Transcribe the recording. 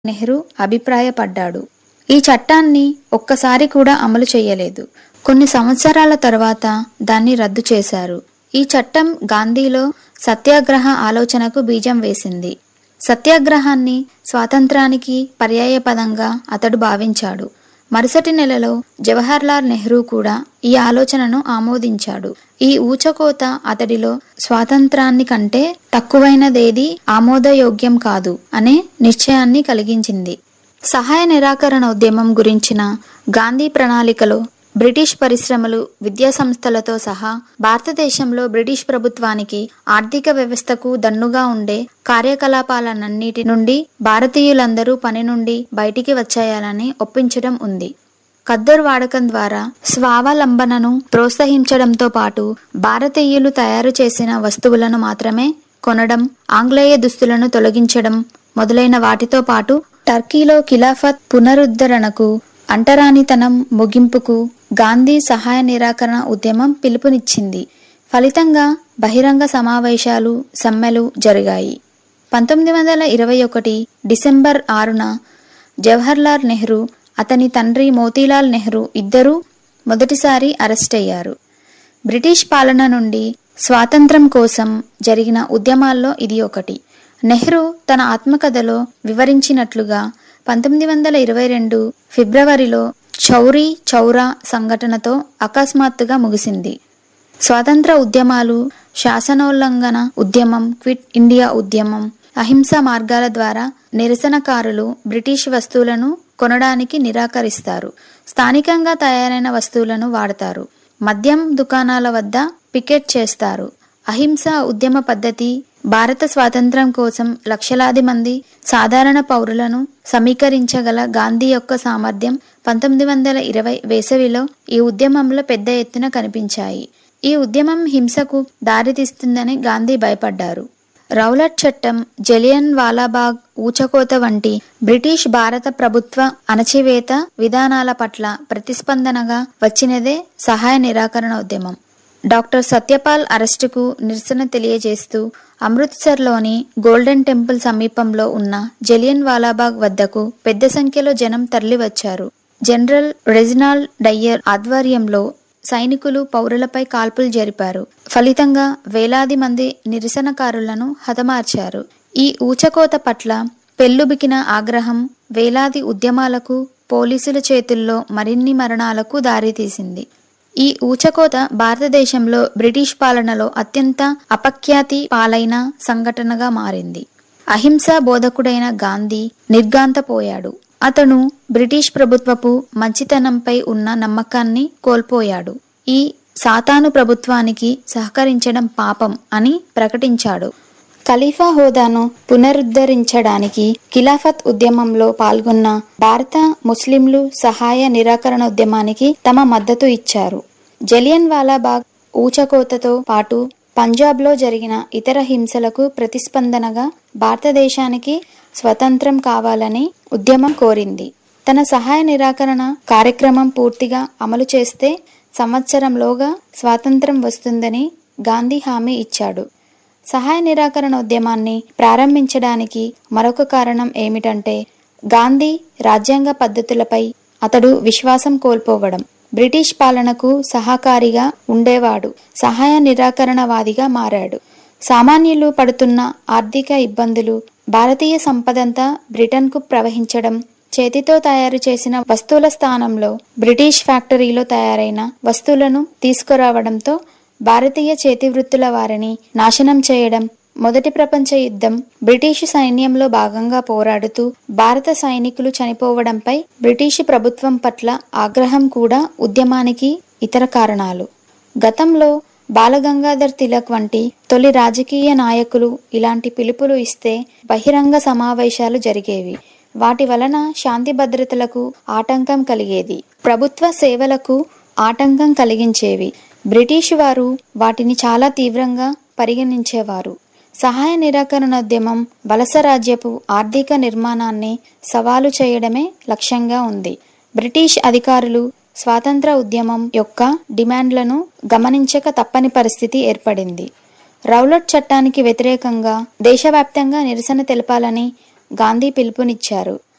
నెహ్రూ అభిప్రాయపడ్డాడు ఈ చట్టాన్ని ఒక్కసారి కూడా అమలు చేయలేదు కొన్ని సంవత్సరాల తర్వాత దాన్ని రద్దు చేశారు ఈ చట్టం గాంధీలో సత్యాగ్రహ ఆలోచనకు బీజం వేసింది సత్యాగ్రహాన్ని స్వాతంత్రానికి పర్యాయపదంగా అతడు భావించాడు మరుసటి నెలలో జవహర్లాల్ నెహ్రూ కూడా ఈ ఆలోచనను ఆమోదించాడు ఈ ఊచకోత అతడిలో స్వాతంత్రాన్ని కంటే తక్కువైనదేది ఆమోదయోగ్యం కాదు అనే నిశ్చయాన్ని కలిగించింది సహాయ నిరాకరణ ఉద్యమం గురించిన గాంధీ ప్రణాళికలో బ్రిటిష్ పరిశ్రమలు విద్యా సంస్థలతో సహా భారతదేశంలో బ్రిటిష్ ప్రభుత్వానికి ఆర్థిక వ్యవస్థకు దన్నుగా ఉండే కార్యకలాపాలన్నిటి నుండి భారతీయులందరూ పని నుండి బయటికి వచ్చేయాలని ఒప్పించడం ఉంది ఖద్దరు వాడకం ద్వారా స్వావలంబనను ప్రోత్సహించడంతో పాటు భారతీయులు తయారు చేసిన వస్తువులను మాత్రమే కొనడం ఆంగ్లేయ దుస్తులను తొలగించడం మొదలైన వాటితో పాటు టర్కీలో ఖిలాఫత్ పునరుద్ధరణకు అంటరానితనం ముగింపుకు గాంధీ సహాయ నిరాకరణ ఉద్యమం పిలుపునిచ్చింది ఫలితంగా బహిరంగ సమావేశాలు సమ్మెలు జరిగాయి పంతొమ్మిది వందల ఇరవై ఒకటి డిసెంబర్ ఆరున జవహర్లాల్ నెహ్రూ అతని తండ్రి మోతీలాల్ నెహ్రూ ఇద్దరూ మొదటిసారి అరెస్ట్ అయ్యారు బ్రిటిష్ పాలన నుండి స్వాతంత్రం కోసం జరిగిన ఉద్యమాల్లో ఇది ఒకటి నెహ్రూ తన ఆత్మకథలో వివరించినట్లుగా పంతొమ్మిది వందల ఇరవై రెండు ఫిబ్రవరిలో చౌరీ చౌరా సంఘటనతో అకస్మాత్తుగా ముగిసింది స్వాతంత్ర ఉద్యమాలు శాసనోల్లంఘన ఉద్యమం క్విట్ ఇండియా ఉద్యమం అహింసా మార్గాల ద్వారా నిరసనకారులు బ్రిటిష్ వస్తువులను కొనడానికి నిరాకరిస్తారు స్థానికంగా తయారైన వస్తువులను వాడతారు మద్యం దుకాణాల వద్ద పికెట్ చేస్తారు అహింసా ఉద్యమ పద్ధతి భారత స్వాతంత్ర్యం కోసం లక్షలాది మంది సాధారణ పౌరులను సమీకరించగల గాంధీ యొక్క సామర్థ్యం పంతొమ్మిది వందల ఇరవై వేసవిలో ఈ ఉద్యమంలో పెద్ద ఎత్తున కనిపించాయి ఈ ఉద్యమం హింసకు దారితీస్తుందని గాంధీ భయపడ్డారు రౌలట్ చట్టం జలియన్ వాలాబాగ్ ఊచకోత వంటి బ్రిటిష్ భారత ప్రభుత్వ అణచివేత విధానాల పట్ల ప్రతిస్పందనగా వచ్చినదే సహాయ నిరాకరణ ఉద్యమం డాక్టర్ సత్యపాల్ అరెస్టుకు నిరసన తెలియజేస్తూ అమృత్సర్లోని గోల్డెన్ టెంపుల్ సమీపంలో ఉన్న జలియన్ వాలాబాగ్ వద్దకు పెద్ద సంఖ్యలో జనం తరలివచ్చారు జనరల్ రెజినాల్డ్ డయ్యర్ ఆధ్వర్యంలో సైనికులు పౌరులపై కాల్పులు జరిపారు ఫలితంగా వేలాది మంది నిరసనకారులను హతమార్చారు ఈ ఊచకోత పట్ల పెల్లుబికిన ఆగ్రహం వేలాది ఉద్యమాలకు పోలీసుల చేతుల్లో మరిన్ని మరణాలకు దారితీసింది ఈ ఊచకోత భారతదేశంలో బ్రిటిష్ పాలనలో అత్యంత అపఖ్యాతి పాలైన సంఘటనగా మారింది అహింసా బోధకుడైన గాంధీ నిర్గాంతపోయాడు అతను బ్రిటిష్ ప్రభుత్వపు మంచితనంపై ఉన్న నమ్మకాన్ని కోల్పోయాడు ఈ సాతాను ప్రభుత్వానికి సహకరించడం పాపం అని ప్రకటించాడు ఖలీఫా హోదాను పునరుద్ధరించడానికి ఖిలాఫత్ ఉద్యమంలో పాల్గొన్న భారత ముస్లింలు సహాయ నిరాకరణ ఉద్యమానికి తమ మద్దతు ఇచ్చారు జలియన్ వాలాబాగ్ ఊచకోతతో పాటు పంజాబ్లో జరిగిన ఇతర హింసలకు ప్రతిస్పందనగా భారతదేశానికి స్వతంత్రం కావాలని ఉద్యమం కోరింది తన సహాయ నిరాకరణ కార్యక్రమం పూర్తిగా అమలు చేస్తే సంవత్సరంలోగా స్వాతంత్రం వస్తుందని గాంధీ హామీ ఇచ్చాడు సహాయ నిరాకరణ ఉద్యమాన్ని ప్రారంభించడానికి మరొక కారణం ఏమిటంటే గాంధీ రాజ్యాంగ పద్ధతులపై అతడు విశ్వాసం కోల్పోవడం బ్రిటిష్ పాలనకు సహకారిగా ఉండేవాడు సహాయ నిరాకరణవాదిగా మారాడు సామాన్యులు పడుతున్న ఆర్థిక ఇబ్బందులు భారతీయ సంపదంతా బ్రిటన్కు ప్రవహించడం చేతితో తయారు చేసిన వస్తువుల స్థానంలో బ్రిటిష్ ఫ్యాక్టరీలో తయారైన వస్తువులను తీసుకురావడంతో భారతీయ చేతివృత్తుల వారిని నాశనం చేయడం మొదటి ప్రపంచ యుద్ధం బ్రిటిషు సైన్యంలో భాగంగా పోరాడుతూ భారత సైనికులు చనిపోవడంపై బ్రిటిషు ప్రభుత్వం పట్ల ఆగ్రహం కూడా ఉద్యమానికి ఇతర కారణాలు గతంలో బాలగంగాధర్ తిలక్ వంటి తొలి రాజకీయ నాయకులు ఇలాంటి పిలుపులు ఇస్తే బహిరంగ సమావేశాలు జరిగేవి వాటి వలన శాంతి భద్రతలకు ఆటంకం కలిగేది ప్రభుత్వ సేవలకు ఆటంకం కలిగించేవి బ్రిటిష్ వారు వాటిని చాలా తీవ్రంగా పరిగణించేవారు సహాయ నిరాకరణోద్యమం వలస రాజ్యపు ఆర్థిక నిర్మాణాన్ని సవాలు చేయడమే లక్ష్యంగా ఉంది బ్రిటిష్ అధికారులు స్వాతంత్ర ఉద్యమం యొక్క డిమాండ్లను గమనించక తప్పని పరిస్థితి ఏర్పడింది రౌలట్ చట్టానికి వ్యతిరేకంగా దేశవ్యాప్తంగా నిరసన తెలపాలని గాంధీ పిలుపునిచ్చారు